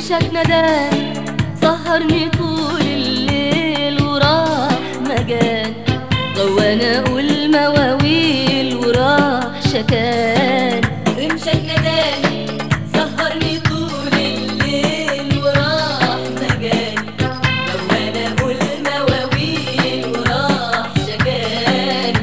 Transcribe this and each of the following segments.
رمشك نداني سهرني طول الليل وراح مجال غوانا اقول مواويل وراح شكال رمشك نداني سهرني طول الليل وراح مجاني لو انا اقول مواويل وراح شكاني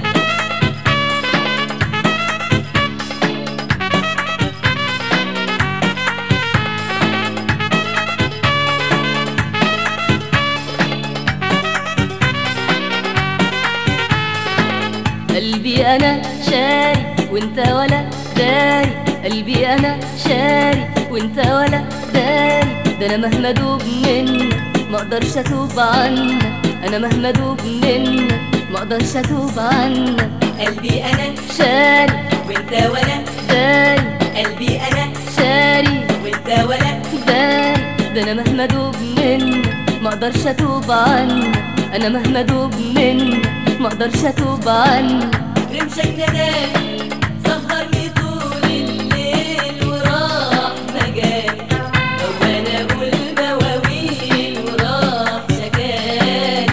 قلبي انا شاري وانت ولا داري قلبي انا شاري وانت ولا داري ده انا مهما دوب منك ما اقدرش اتوب عنك انا مهما دوب منك ما اقدرش اتوب عنك قلبي انا شاري وانت ولا داري قلبي انا شاري وانت ولا داري ده انا مهما دوب منك ما اقدرش اتوب عنك انا مهما دوب منك ما اقدرش اتوب عنك رمشك نداني سهرني طول الليل وراح مجاني لو انا اقول مواويل وراح شكاني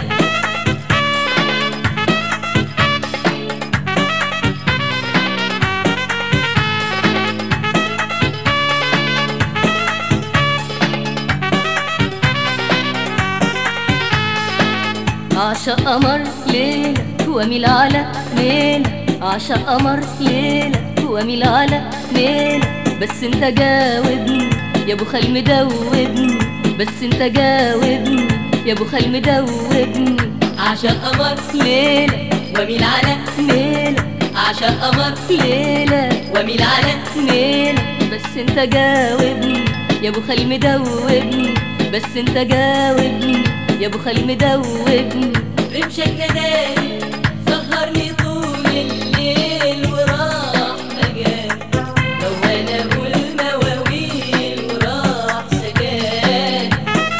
عشق قمر ليلة واميل على ليلة عشق قمر ليلة واميل على ليلة بس انت جاوبني يا ابو خال مدوبني بس انت جاوبني يا ابو خال مدوبني عشق قمر ليلة وميل على ليلة عشق قمر ليلة وميل على ليلة بس انت جاوبني يا ابو خال مدوبني بس انت جاوبني يا ابو خال مدوبني رمشك نداني سهرني طول الليل وراح مجاني لو انا اقول مواويل وراح سكاني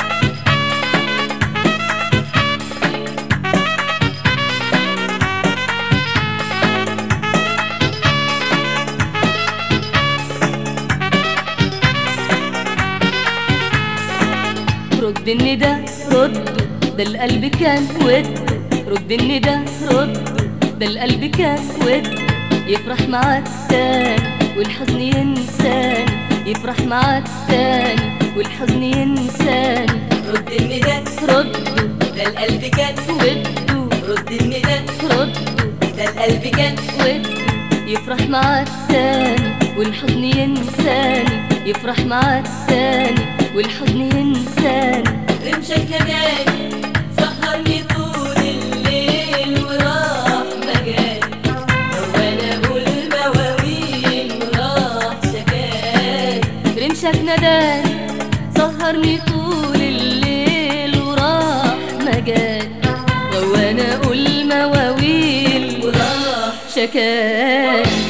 رد الندى رد ده القلب كان ود رد الندى رد ده القلب كان ود يفرح معاك تاني والحزن ينساني يفرح معاك تاني والحزن ينساني رد الندى رد ده القلب كان وده رد الندى رد ده القلب كان ود يفرح معاك تاني والحزن ينساني يفرح معاك تاني والحزن ينساني رمشك نداني سهرني طول الليل وراح مجاني لو انا اقول مواويل وراح شكاني رمشك نداني سهرني طول الليل وراح مجال وانا اقول مواويل وراح شكاني